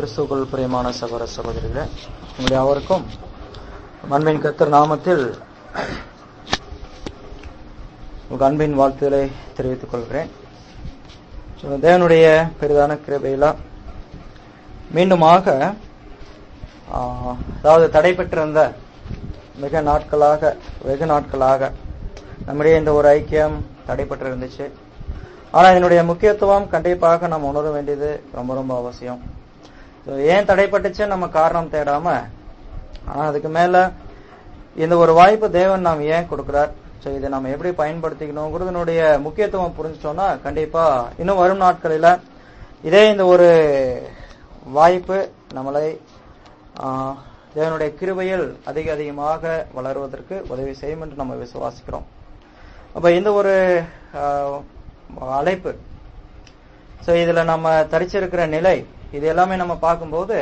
கிறிஸ்துக்குள் பிரியமான சகோதர சகோதரிகளே உங்களுடைய அவருக்கும் அன்பின் கத்தர் நாமத்தில் உங்களுக்கு அன்பின் வாழ்த்துக்களை தெரிவித்துக் கொள்கிறேன் So, தேவனுடைய பெரிதான கிருபையில மீண்டுமாக ஆஹ், அதாவது தடைபெற்றிருந்த மிக நாட்களாக வெகு நாட்களாக நம்முடைய இந்த ஒரு ஐக்கியம் தடைபட்டு இருந்துச்சு ஆனா இதனுடைய முக்கியத்துவம் கண்டிப்பாக நம்ம உணர வேண்டியது ரொம்ப ரொம்ப அவசியம் So, ஏன் தடைப்பட்டுச்சு நம்ம காரணம் தேடாம ஆனா அதுக்கு மேல இந்த ஒரு வாய்ப்பு தேவன் நாம் ஏன் கொடுக்கிறார் சோ இதை நம்ம எப்படி பயன்படுத்திக்கணுங்கிறதுனுடைய முக்கியத்துவம் புரிஞ்சுட்டோம்னா கண்டிப்பா இன்னும் வரும் நாட்களில இதே இந்த ஒரு வாய்ப்பு நம்மளை ஆஹ், தேவனுடைய கிருபையில் அதிக அதிகமாக வளருவதற்கு உதவி செய்யும் என்று நம்ம விசுவாசிக்கிறோம் அப்ப இந்த ஒரு ஆஹ், அழைப்பு சோ இதுல நம்ம தரிச்சிருக்கிற நிலை இது எல்லாமே நம்ம பார்க்கும்போது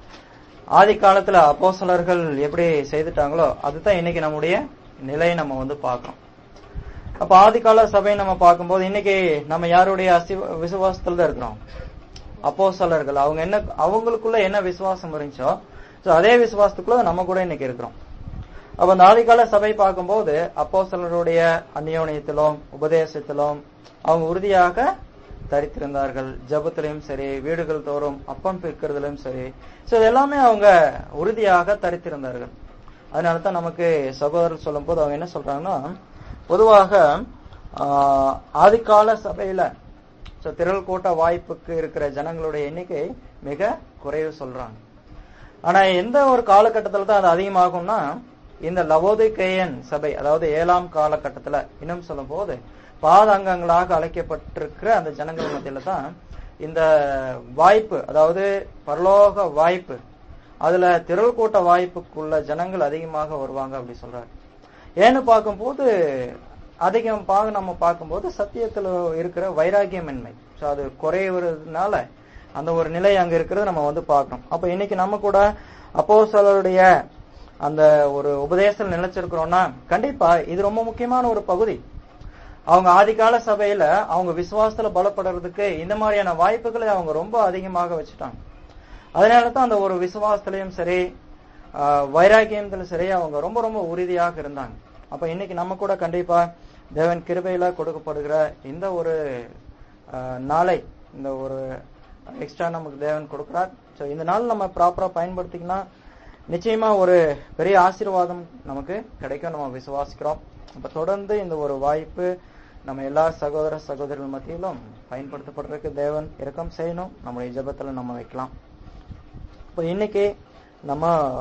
ஆதி காலத்துல அப்போஸ்தலர்கள் எப்படி செய்துட்டாங்களோ அதுதான் இன்னைக்கு நம்முடைய நிலையை நம்ம வந்து பார்க்கிறோம் அப்ப ஆதிகால சபையை நம்ம பார்க்கும்போது இன்னைக்கு நம்ம யாருடைய அசி விசுவாசத்துல தான் இருக்கிறோம் அப்போஸ்தலர்கள் அவங்க என்ன அவங்களுக்குள்ள என்ன விசுவாசம் இருந்துச்சோ சோ அதே விசுவாசத்துக்குள்ள நம்ம கூட இன்னைக்கு இருக்கிறோம் அப்ப அந்த ஆதிகால சபை பார்க்கும்போது அப்போஸ்தலருடைய அந்யோன்யத்திலும் உபதேசத்திலும் அவங்க உறுதியாக தரித்திருந்தார்கள் ஜபத்திலையும் சரி வீடுகள் தோறும் அப்பம் பிற்கிறதுலயும் சரி சோ இது எல்லாமே அவங்க உறுதியாக தரித்திருந்தார்கள் அதனால தான் நமக்கு சகோதரர் சொல்லும் போது அவங்க என்ன சொல்றாங்கன்னா பொதுவாக ஆஹ், ஆதிகால சபையில சோ திரள் கூட்ட வாய்ப்புக்கு இருக்கிற ஜனங்களுடைய எண்ணிக்கை மிக குறைவு சொல்றாங்க ஆனா எந்த ஒரு காலகட்டத்துல தான் அது அதிகமாகும்னா இந்த லவோதிகேயன் சபை அதாவது ஏழாம் காலகட்டத்துல இன்னும் சொல்லும் போது பாதாங்கங்களாக அழைக்கப்பட்டிருக்கிற அந்த ஜனங்கள் மத்தியில தான் இந்த வாய்ப்பு அதாவது பரலோக வாய்ப்பு அதுல திரள் கூட்ட வாய்ப்புக்குள்ள ஜனங்கள் அதிகமாக வருவாங்க அப்படி சொல்றாரு ஏன்னு பார்க்கும்போது அதிகம் பாக நம்ம பார்க்கும்போது சத்தியத்துல இருக்கிற வைராகியமின்மை ஸோ அது குறைவுறதுனால அந்த ஒரு நிலை அங்க இருக்கிறத நம்ம வந்து பார்க்கணும் அப்ப இன்னைக்கு நம்ம கூட அப்போஸ்தலருடைய அந்த ஒரு உபதேசம் நிலைச்சிருக்கிறோம்னா கண்டிப்பா இது ரொம்ப முக்கியமான ஒரு பகுதி அவங்க ஆதிகால சபையில அவங்க விசுவாசத்துல பலப்படுறதுக்கு இந்த மாதிரியான வாய்ப்புகளை அவங்க ரொம்ப அதிகமாக வச்சுட்டாங்க அதனால தான் அந்த ஒரு விசுவாசத்திலையும் சரி ஆஹ், வைராக்கியத்திலும் சரி அவங்க ரொம்ப ரொம்ப உறுதியாக இருந்தாங்க அப்ப இன்னைக்கு நம்ம கூட கண்டிப்பா தேவன் கிருபையில கொடுக்கப்படுகிற இந்த ஒரு ஆஹ், நாளை இந்த ஒரு எக்ஸ்ட்ரா நமக்கு தேவன் கொடுக்கிறார் ஸோ இந்த நாள் நம்ம ப்ராப்பரா பயன்படுத்திக்கினா நிச்சயமா ஒரு பெரிய ஆசீர்வாதம் நமக்கு கிடைக்கும் நம்ம விசுவாசிக்கிறோம் அப்ப தொடர்ந்து இந்த ஒரு வாய்ப்பு நம்ம எல்லா சகோதர சகோதரிகள் மத்தியிலும் பயன்படுத்தப்படுறதுக்கு தேவன் இரக்கம் செய்யணும் நம்முடைய ஜெபத்துல நம்ம வைக்கலாம் இப்போ இன்னைக்கு நம்ம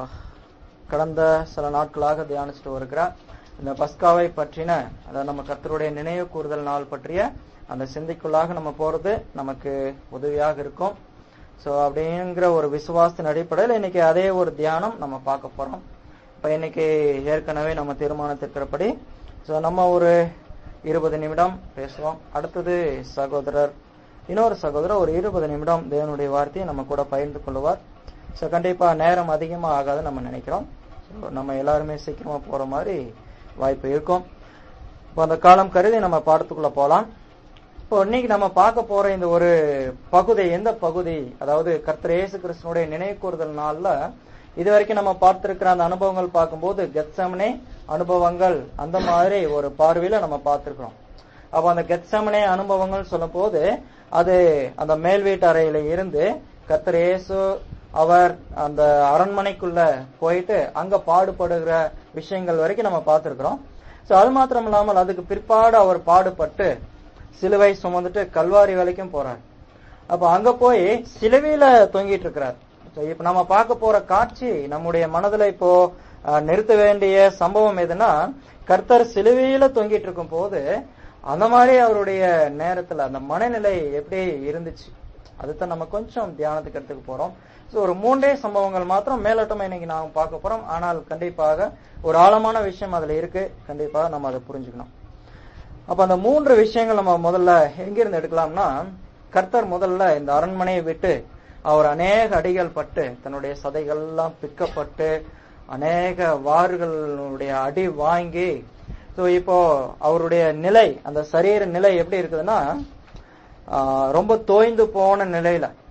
கடந்த சில நாட்களாக தியானிச்சுட்டு வருகிற இந்த பஸ்காவை பற்றின அதாவது நம்ம கர்த்தருடைய நினைவு கூறுதல் நாள் பற்றிய அந்த சிந்தைக்குள்ளாக நம்ம போறது நமக்கு உதவியாக இருக்கும் சோ அப்படிங்கிற ஒரு விசுவாசத்தின் அடிப்படையில் இன்னைக்கு அதே ஒரு தியானம் நம்ம பார்க்க போறோம் இப்ப இன்னைக்கு ஏற்கனவே நம்ம தீர்மானத்திற்கிறபடி சோ நம்ம ஒரு இருபது நிமிடம் பேசுவோம் அடுத்தது சகோதரர் இன்னொரு சகோதரர் ஒரு இருபது நிமிடம் தேவனுடைய வார்த்தையை நம்ம கூட பகிர்ந்து கொள்வார் ஸோ கண்டிப்பா நேரம் அதிகமா ஆகாது நம்ம நினைக்கிறோம் So, நம்ம எல்லாருமே சீக்கிரமா போற மாதிரி வாய்ப்பு இருக்கும் இப்போ அந்த காலம் கருதி நம்ம பாடத்துக்குள்ள போலாம் இப்போ இன்னைக்கு நம்ம பார்க்க போற இந்த ஒரு பகுதி எந்த பகுதி அதாவது கர்த்தர் இயேசு கிறிஸ்துனுடைய நினைவு கூறுதல் நாள்ல இது வரைக்கும் நம்ம பார்த்திருக்கிற அந்த அனுபவங்கள் பார்க்கும்போது கெத்சமனே அனுபவங்கள் அந்த மாதிரி ஒரு பார்வையில நம்ம பார்த்திருக்கிறோம் அப்ப அந்த கெத்சமனே அனுபவங்கள் சொல்லும் போது அது அந்த மேல் வீட்டு அறையில இருந்து கர்த்தர் இயேசு அவர் அந்த அரண்மனைக்குள்ள போயிட்டு அங்க பாடுபடுகிற விஷயங்கள் வரைக்கும் நம்ம பார்த்திருக்கிறோம் சோ அது மாத்திரம் இல்லாமல் அதுக்கு பிற்பாடு அவர் பாடுபட்டு சிலுவை சுமந்துட்டு கல்வாரி வரைக்கும் போறார் அப்ப அங்க போய் சிலுவையில தொங்கிட்டு இருக்கிறார் So, இப்ப நம்ம பார்க்க போற காட்சி நம்முடைய மனதுல இப்போ அஹ், நிறுத்த வேண்டிய சம்பவம் எதுனா கர்த்தர் சிலுவையில தொங்கிட்டு இருக்கும் போது அந்த மாதிரி அவருடைய நேரத்துல அந்த மனநிலை எப்படி இருந்துச்சு அதுதான் நம்ம கொஞ்சம் தியானத்துக்கு எடுத்துக்க போறோம் ஸோ ஒரு மூன்றே சம்பவங்கள் மாத்திரம் மேலோட்டமா இன்னைக்கு நாம பார்க்க போறோம் ஆனால் கண்டிப்பாக ஒரு ஆழமான விஷயம் அதுல இருக்கு கண்டிப்பாக நம்ம அதை புரிஞ்சுக்கணும் அப்ப அந்த மூன்று விஷயங்கள் நம்ம முதல்ல எங்கிருந்து எடுக்கலாம்னா கர்த்தர் முதல்ல இந்த அரண்மனையை விட்டு அவர் அநேக அடிகள் பட்டு தன்னுடைய சதைகள் எல்லாம் பிக்கப்பட்டு அநேக வார்களுடைய அடி வாங்கி ஸோ இப்போ அவருடைய நிலை அந்த சரீர நிலை எப்படி இருக்குதுன்னா ஆஹ் ரொம்ப தோய்ந்து போன நிலையில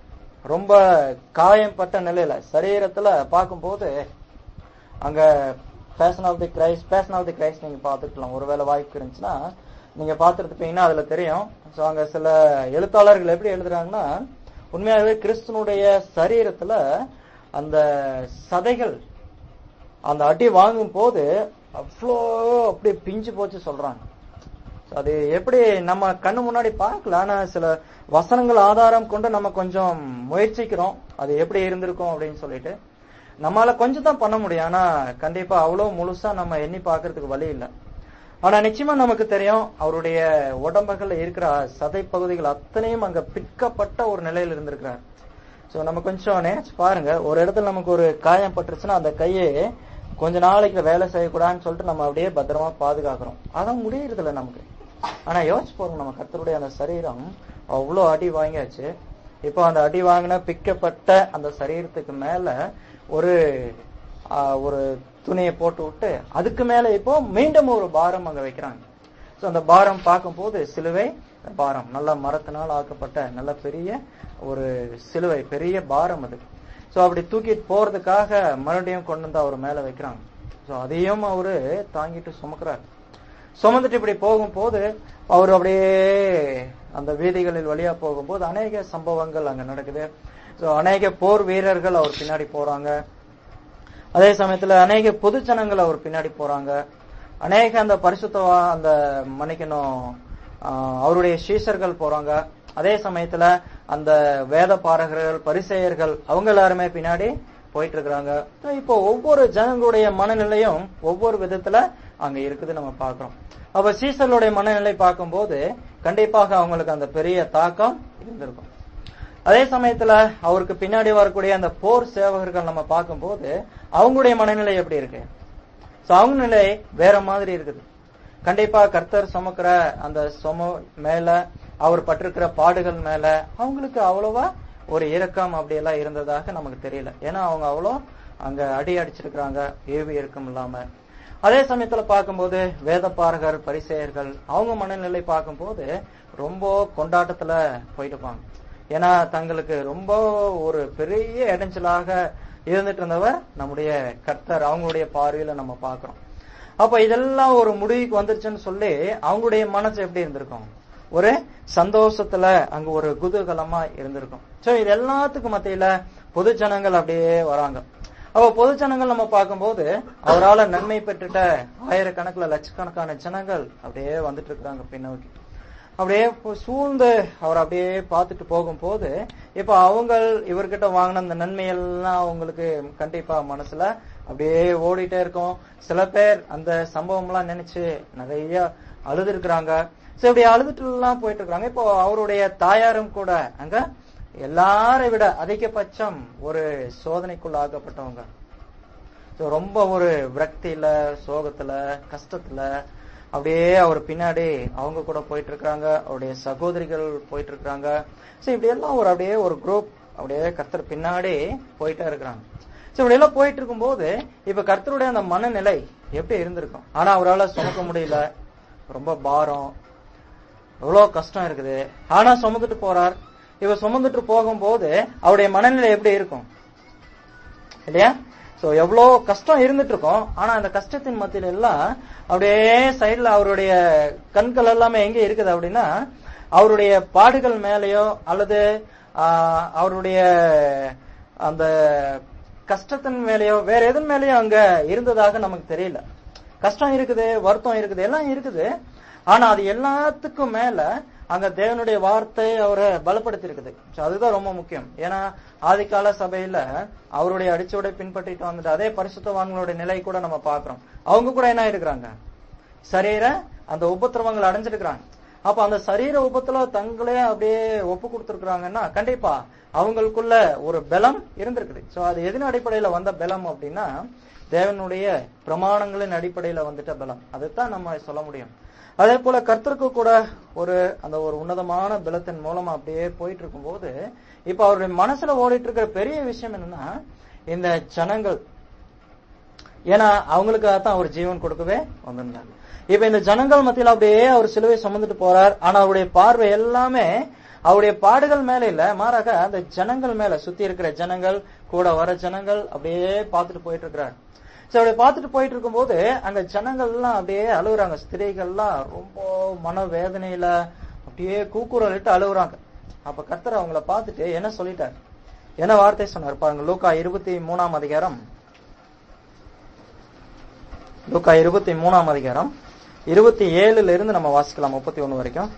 ரொம்ப காயம்பட்ட நிலையில சரீரத்துல பார்க்கும்போது அங்க passion of the Christ passion of the Christ நீங்க பார்த்துக்கலாம் ஒருவேளை வாய்ப்பு இருந்துச்சுன்னா நீங்க பார்த்துருப்பீங்கன்னா அதுல தெரியும் சோ அங்க சில எழுத்தாளர்கள் எப்படி எழுதுறாங்கன்னா உண்மையாகவே கிறிஸ்துனுடைய சரீரத்துல அந்த சதைகள் அந்த அடி வாங்கும் போது அவ்வளோ அப்படியே பிஞ்சு போச்சு சொல்றாங்க அது எப்படி நம்ம கண்ணு முன்னாடி பார்க்கல ஆனா சில வசனங்கள் ஆதாரம் கொண்டு நம்ம கொஞ்சம் முயற்சிக்கிறோம் அது எப்படி இருந்திருக்கும் அப்படின்னு சொல்லிட்டு நம்மளால கொஞ்சம் தான் பண்ண முடியும் ஆனா கண்டிப்பா அவ்வளவு முழுசா நம்ம எண்ணி பார்க்கறதுக்கு வழி இல்லை ஆனா நிச்சயமா நமக்கு தெரியும் அவருடைய உடம்புகள்ல இருக்கிற சதை பகுதிகள் அத்தனையும் அங்க பிற்கப்பட்ட ஒரு நிலையில் இருந்திருக்கிறார் சோ நம்ம கொஞ்சம் நினைச்சு பாருங்க ஒரு இடத்துல நமக்கு ஒரு காயம் பட்டுருச்சுன்னா அந்த கையை கொஞ்ச நாளைக்கு வேலை செய்யக்கூடாதுன்னு சொல்லிட்டு நம்ம அப்படியே பத்திரமா பாதுகாக்கிறோம் அதான் முடியறது இல்ல நமக்கு ஆனா யோசிச்சு போறோம் நம்ம கர்த்தருடைய அந்த சரீரம் அவ்வளோ அடி வாங்கியாச்சு இப்போ அந்த அடி வாங்கின பிக்கப்பட்ட அந்த சரீரத்துக்கு மேல ஒரு ஆஹ், ஒரு துணியை போட்டு விட்டு அதுக்கு மேல இப்போ மீண்டும் ஒரு பாரம் அங்க வைக்கிறாங்க சோ அந்த பாரம் பார்க்கும்போது சிலுவை பாரம் நல்ல மரத்தினால் ஆக்கப்பட்ட நல்ல பெரிய ஒரு சிலுவை பெரிய பாரம் அது சோ அப்படி தூக்கிட்டு போறதுக்காக மறுபடியும் கொண்டு வந்து அவர் மேல வைக்கிறாங்க சோ அதையும் அவரு தாங்கிட்டு சுமக்கிறார் சுமந்துட்டு இப்படி போகும்போது அவர் அப்படியே அந்த வீதிகளில் வழியா போகும்போது அநேக சம்பவங்கள் அங்க நடக்குது சோ அநேக போர் வீரர்கள் அவர் பின்னாடி போறாங்க அதே சமயத்துல அநேக பொதுஜனங்கள் அவர் பின்னாடி போறாங்க அநேக அந்த பரிசுத்தவா அந்த மன்னிக்கணும் ஆஹ், அவருடைய சீஷர்கள் போறாங்க அதே சமயத்துல அந்த வேத பாரகர்கள் பரிசெயர்கள் அவங்க எல்லாருமே பின்னாடி போயிட்டு இருக்கிறாங்க இப்போ ஒவ்வொரு ஜனங்களுடைய மனநிலையும் ஒவ்வொரு விதத்துல அங்க இருக்குது நம்ம பார்க்கிறோம் அப்ப சீசர்களுடைய மனநிலை பார்க்கும்போது கண்டிப்பாக அவங்களுக்கு அந்த பெரிய தாக்கம் இருந்திருக்கும் அதே சமயத்துல அவருக்கு பின்னாடி வரக்கூடிய அந்த போர் சேவகர்கள் நம்ம பார்க்கும்போது அவங்களுடைய மனநிலை எப்படி இருக்கு சோ அவங்க நிலை வேற மாதிரி இருக்குது கண்டிப்பா கர்த்தர் சுமக்கிற அந்த சும மேல அவர் பட்டிருக்கிற பாடுகள் மேல அவங்களுக்கு அவ்வளவா ஒரு இரக்கம் அப்படி எல்லாம் இருந்ததாக நமக்கு தெரியல ஏன்னா அவங்க அவ்வளோ அங்க அடி அடிச்சிருக்கிறாங்க ஏவி இறக்கம் இல்லாம அதே சமயத்துல பார்க்கும்போது வேதப்பாரகர் பரிசெயர்கள் அவங்க மனநிலை பார்க்கும்போது ரொம்ப கொண்டாட்டத்துல போயிட்டு இருப்பாங்க ஏன்னா தங்களுக்கு ரொம்ப ஒரு பெரிய இடைஞ்சலாக இருந்துட்டு இருந்தவர் நம்முடைய கர்த்தர் அவங்களுடைய பார்வையில நம்ம பார்க்கிறோம் அப்ப இதெல்லாம் ஒரு முடிவுக்கு வந்துருச்சுன்னு சொல்லி அவங்களுடைய மனசு எப்படி இருந்திருக்கும் ஒரு சந்தோஷத்துல அங்க ஒரு குதூகலமா இருந்திருக்கும் சோ இது எல்லாத்துக்கும் மத்தியில பொது ஜனங்கள் அப்படியே வராங்க அப்ப பொது ஜனங்கள் நம்ம பார்க்கும்போது அவரால நன்மை பெற்றுட்ட ஆயிரக்கணக்கில் லட்சக்கணக்கான ஜனங்கள் அப்படியே வந்துட்டு இருக்கிறாங்க பின்னோக்கி அப்படியே பு- சூழ்ந்து அவர் அப்படியே பார்த்துட்டு போகும்போது இப்ப அவங்க இவர்கிட்ட வாங்கின அந்த நன்மையெல்லாம் அவங்களுக்கு கண்டிப்பா மனசுல அப்படியே ஓடிட்டே இருக்கும் சில பேர் அந்த சம்பவம் எல்லாம் நினைச்சு நிறைய அழுது இருக்கிறாங்க சோ இப்படி அழுதுட்டு எல்லாம் போயிட்டு இருக்காங்க இப்போ அவருடைய தாயாரும் கூட அங்க எல்லாரை விட அதிகபட்சம் ஒரு சோதனைக்குள்ள ஆக்கப்பட்டவங்க So, ரொம்ப ஒரு விரக்தியில சோகத்துல கஷ்டத்துல அப்படியே அவர் பின்னாடி அவங்க கூட போயிட்டு இருக்காங்க அவருடைய சகோதரிகள் போயிட்டு இருக்காங்க சோ இப்படி எல்லாம் ஒரு அப்படியே ஒரு குரூப் அப்படியே கர்த்தர் பின்னாடி போயிட்டே இருக்கிறாங்க சோ இப்படி எல்லாம் போயிட்டு இருக்கும்போது இப்ப கர்த்தருடைய அந்த மனநிலை எப்படி இருந்திருக்கும் ஆனா அவரால சுமக்க முடியல ரொம்ப பாரம் எவ்வளவு கஷ்டம் இருக்குது ஆனா சுமந்துட்டு போறார் இவ சுமந்துட்டு போகும்போது அவருடைய மனநிலை எப்படி இருக்கும் இல்லையா சோ எவ்வளோ கஷ்டம் இருந்துட்டு இருக்கும் ஆனா அந்த கஷ்டத்தின் மத்தியில எல்லாம் அப்படியே சைடுல அவருடைய கண்கள் எல்லாமே எங்க இருக்குது அப்படின்னா அவருடைய பாடுகள் மேலயோ அல்லது ஆஹ், அவருடைய அந்த கஷ்டத்தின் மேலயோ வேற எதன் மேலயோ அங்க இருந்ததாக நமக்கு தெரியல கஷ்டம் இருக்குது வருத்தம் இருக்குது எல்லாம் இருக்குது ஆனா அது எல்லாத்துக்கும் மேல அங்க தேவனுடைய வார்த்தை அவரை பலப்படுத்தி இருக்குது அதுதான் ரொம்ப முக்கியம் ஏன்னா ஆதிகால சபையில அவருடைய அடிச்சோட பின்பற்றிட்டு வந்துட்டு அதே பரிசுத்தவான்களுடைய நிலை கூட நம்ம பாக்குறோம் அவங்க கூட என்ன இருக்கிறாங்க சரீர அந்த உபத்திரவங்கள் அடைஞ்சிருக்கிறாங்க அப்ப அந்த சரீர உபத்துல தங்களே அப்படியே ஒப்பு கொடுத்துருக்காங்கன்னா கண்டிப்பா அவங்களுக்குள்ள ஒரு பலம் இருந்திருக்குது சோ அது எதன் அடிப்படையில வந்த பலம் அப்படின்னா தேவனுடைய பிரமாணங்களின் அடிப்படையில வந்துட்ட பலம் அதுதான் நம்ம சொல்ல முடியும் அதே போல கர்த்தருக்கு கூட ஒரு அந்த ஒரு உன்னதமான பலத்தின் மூலமா அப்படியே போயிட்டு இருக்கும்போது இப்ப அவருடைய மனசுல ஓடிட்டு இருக்கிற பெரிய விஷயம் என்னன்னா இந்த ஜனங்கள் ஏன்னா அவங்களுக்காக தான் அவர் ஜீவன் கொடுக்கவே வந்திருந்தார் இப்ப இந்த ஜனங்கள் மத்தியில அப்படியே அவர் சிலுவை சுமந்துட்டு போறார் ஆனா அவருடைய பார்வை எல்லாமே அவருடைய பாடுகள் மேல இல்ல மாறாக அந்த ஜனங்கள் மேல சுத்தி இருக்கிற ஜனங்கள் கூட வர ஜனங்கள் அப்படியே பார்த்துட்டு போயிட்டு இருக்கிறார் சோ அப்படி பார்த்துட்டு போயிட்டு இருக்கும்போது அங்க ஜனங்கள் எல்லாம் அப்படியே அழுகுறாங்க ஸ்திரீகள்லாம் ரொம்ப மன வேதனையில அப்படியே கூக்குரல் இட்டு அழுகுறாங்க அப்ப கர்த்தர் அவங்கள பார்த்துட்டு என்ன சொல்லிட்டார் என்ன வார்த்தை சொன்னார் பாருங்க லூக்கா இருபத்தி மூணாம் அதிகாரம் லூக்கா இருபத்தி மூணாம் அதிகாரம் இருபத்தி ஏழுல இருந்து நம்ம வாசிக்கலாம் முப்பத்தி ஒண்ணு வரைக்கும்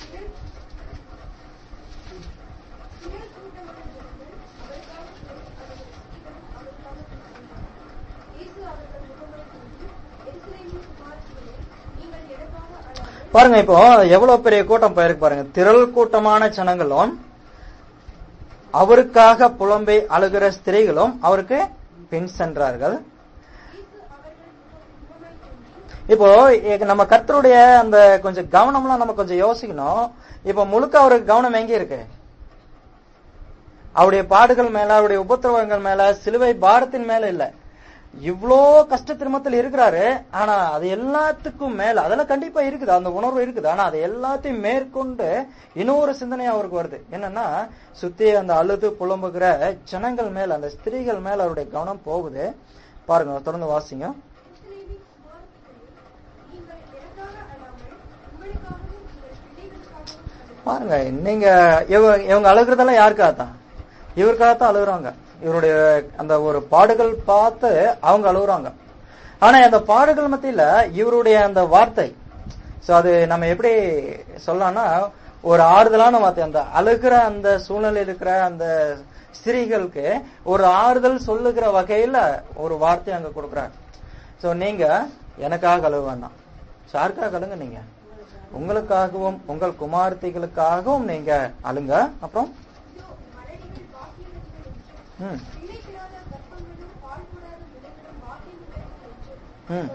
பாருங்க இப்போ எவ்வளவு பெரிய கூட்டம் போயிருக்கு பாருங்க திரள் கூட்டமான ஜனங்களும் அவருக்காக புலம்பை அழுகிற ஸ்திரீகளும் அவருக்கு பின் சென்றார்கள் இப்போ இ- நம்ம கர்த்தருடைய அந்த கொஞ்சம் கவனம்லாம் நம்ம கொஞ்சம் யோசிக்கணும் இப்போ முழுக்க அவருக்கு கவனம் எங்க இருக்கு அவருடைய பாடுகள் மேல அவருடைய உபத்திரவங்கள் மேல சிலுவை பாரத்தின் மேல இல்ல இவ்ளோ கஷ்ட திருமத்தில் இருக்கிறாரு ஆனா அது எல்லாத்துக்கும் மேல அதெல்லாம் கண்டிப்பா இருக்குது அந்த உணர்வு இருக்குது ஆனா அது எல்லாத்தையும் மேற்கொண்டு இன்னொரு சிந்தனை அவருக்கு வருது என்னன்னா சுத்தி அந்த அழுது புலம்புகிற ஜனங்கள் மேல அந்த ஸ்திரீகள் மேல அவருடைய கவனம் போகுது பாருங்க தொடர்ந்து வாசிங்க பாருங்க நீங்க இவ- இவங்க அழுகுறதெல்லாம் யாருக்காகத்தான் இவருக்காகத்தான் அழுகுறாங்க இவருடைய அந்த ஒரு பாடுகள் பார்த்து அவங்க அழுகுறாங்க ஆனா அந்த பாடுகள் மத்தியில இவருடைய அந்த வார்த்தை சோ அது நம்ம எப்படி சொல்லலாம்னா ஒரு ஆறுதலான வார்த்தை அந்த அழுகிற அந்த சூழ்நிலை இருக்கிற அந்த ஸ்திரீகளுக்கு ஒரு ஆறுதல் சொல்லுகிற வகையில ஒரு வார்த்தை அங்க கொடுக்குறாரு சோ நீங்க எனக்காக அழுக வேண்டாம் So, யாருக்காக அழுங்க நீங்க உங்களுக்காகவும் உங்கள் குமார்த்திகளுக்காகவும் நீங்க அழுங்க அப்புறம் ம் ம்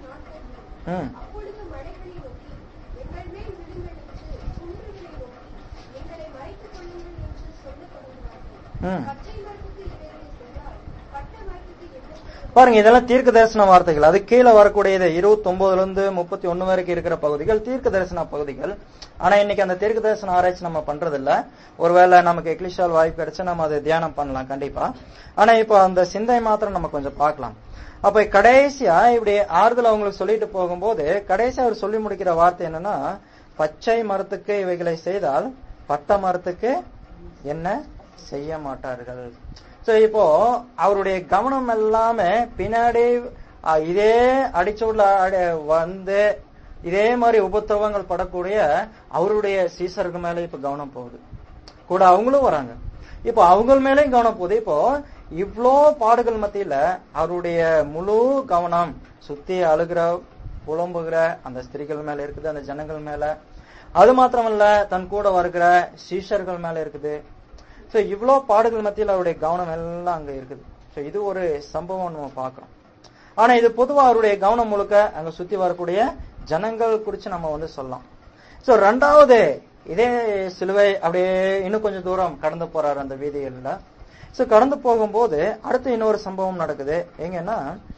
ம் அப்பொழுது மடைகளை நோக்கி எங்கள் மேல் விழுந்தெழுந்து குன்றுகளை நோக்கி எங்களை மறைத்துக் கொள்ளுங்கள் என்று சொல்லத் தொடங்கினார்கள் ம் பச்சை மரத்துக்கு இவைகளை சொன்னால் பட்ட மரத்துக்கு என்ன சொல்லுங்கள் பாருங்க இதெல்லாம் தீர்க்க தரிசன வார்த்தைகள் அது கீழே வரக்கூடியது இருபத்தி ஒன்பதுல இருந்து முப்பத்தி ஒண்ணு வரைக்கும் இருக்கிற பகுதிகள் தீர்க்க தரிசன பகுதிகள் ஆனா இன்னைக்கு அந்த தீர்க்க தரிசன ஆராய்ச்சி நம்ம பண்றது இல்ல ஒருவேளை நமக்கு எக்லிஷால் வாய்ப்பு கிடைச்சா நம்ம அதை தியானம் பண்ணலாம் கண்டிப்பா ஆனா இப்போ அந்த சிந்தை மாத்திரம் நம்ம கொஞ்சம் பார்க்கலாம் அப்ப கடைசியா இப்படி ஆறுதல் அவங்களுக்கு சொல்லிட்டு போகும்போது கடைசியா அவர் சொல்லி முடிக்கிற வார்த்தை என்னன்னா பச்சை மரத்துக்கு இவைகளை செய்தால் பட்ட மரத்துக்கு என்ன செய்ய மாட்டார்கள் சோ இப்போ அவருடைய கவனம் எல்லாமே பின்னாடி ஆ, இதே அடிச்சோட்ல அடி- வந்து இதே மாதிரி உபத்திரவங்கள் படக்கூடிய அவருடைய சீசருக்கு மேல இப்ப கவனம் போகுது கூட அவங்களும் வராங்க இப்போ அவங்க மேலேயும் கவனம் போகுது இப்போ இவ்ளோ பாடுகள் மத்தியில அவருடைய முழு கவனம் சுத்தி அழுகிற புலம்புகிற அந்த ஸ்திரீகள் மேல இருக்குது அந்த ஜனங்கள் மேல அது மாத்திரமல்ல தன் கூட வருகிற சீஷர்கள் மேல இருக்குது சோ இவ்ளோ பாடுகள் மத்தியில அவருடைய கவனம் எல்லாம் அங்க இருக்குது சோ இது ஒரு சம்பவம் நம்ம பார்க்கிறோம் ஆனா இது பொதுவா அவருடைய கவனம் முழுக்க அங்க சுத்தி வரக்கூடிய ஜனங்கள் குறிச்சு நம்ம வந்து சொல்லலாம் சோ ரெண்டாவது இதே சிலுவை அப்படியே இன்னும் கொஞ்சம் தூரம் கடந்து போறாரு அந்த வீதிகள்ல சோ கடந்து போகும்போது அடுத்து இன்னொரு சம்பவம் நடக்குது எங்கன்னா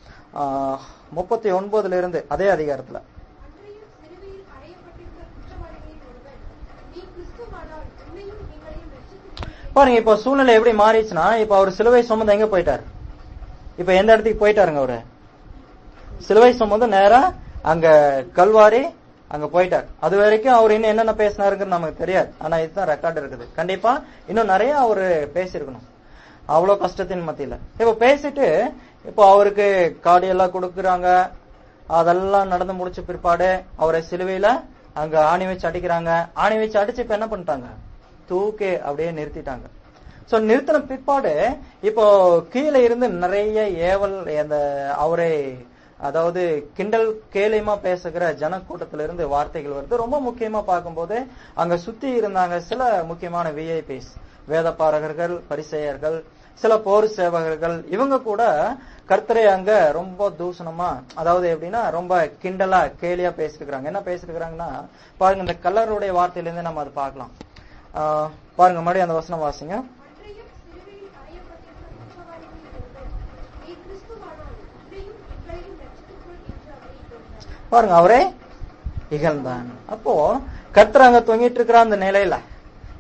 முப்பத்தி ஒன்பதுல இருந்து அதே அதிகாரத்துல அன்றையும் சிலுவையில் அறையப்பட்டிருந்த குற்றவாளிகளில் ஒருவன் நீ கிறிஸ்துவானால் உன்னையும் எங்களையும் ரட்சித்துக் கொள் பாருங்க இப்போ சூழ்நிலை எப்படி மாறிடுச்சுன்னா இப்ப அவர் சிலுவை சுமந்து எங்க போயிட்டார் இப்ப எந்த இடத்துக்கு போயிட்டாருங்க அவரு சிலுவை சுமந்து நேரா அங்க கல்வாரி அங்க போயிட்டார் அது வரைக்கும் அவர் இன்னும் என்னென்ன பேசினாருங்கிறது நமக்கு தெரியாது ஆனா இதுதான் ரெக்கார்ட் இருக்குது கண்டிப்பா இன்னும் நிறைய அவரு பேசியிருக்கணும் அவ்வளவு கஷ்டத்தின் மத்தியில இப்ப பேசிட்டு இப்போ அவருக்கு காடியெல்லாம் கொடுக்குறாங்க அதெல்லாம் நடந்து முடிச்ச பிற்பாடு அவரை சிலுவையில அங்க ஆணி வச்சு அடிக்கிறாங்க ஆணி வச்சு அடிச்சு இப்ப என்ன பண்ணிட்டாங்க தூக்கி அப்படியே நிறுத்திட்டாங்க சோ நிறுத்தின பிற்பாடு இப்போ கீழே இருந்து நிறைய ஏவல் அந்த அவரை அதாவது கிண்டல் கேலியமா பேசுகிற ஜனக்கூட்டத்தில இருந்து வார்த்தைகள் வருது ரொம்ப முக்கியமா பார்க்கும்போது அங்க சுத்தி இருந்தாங்க சில முக்கியமான விஐபிஸ் வேதப்பாரகர்கள் பரிசெயர்கள் சில போர் சேவகர்கள் இவங்க கூட கர்த்தரை அங்க ரொம்ப தூஷணமா அதாவது எப்படின்னா ரொம்ப கிண்டலா கேலியா பேசிருக்கிறாங்க என்ன பேசிருக்கிறாங்கன்னா பாருங்க இந்த கல்லருடைய வார்த்தையில இருந்து நம்ம அதை பார்க்கலாம் ஆஹ் பாருங்க மறுபடியும் அந்த வசனம் வாசிங்க அன்றையும் சிலுவையில் அறையப்பட்டிருந்த குற்றவாளிகளில் ஒருவன் நீ கிறிஸ்துவானால் உன்னையும் எங்களையும் ரட்சித்துக் கொள் என்று அவரை கொண்டார் பாருங்க அவரே இகழ்ந்தான் அப்போ கர்த்தர் அங்க தொங்கிட்டு இருக்கிற அந்த நிலையில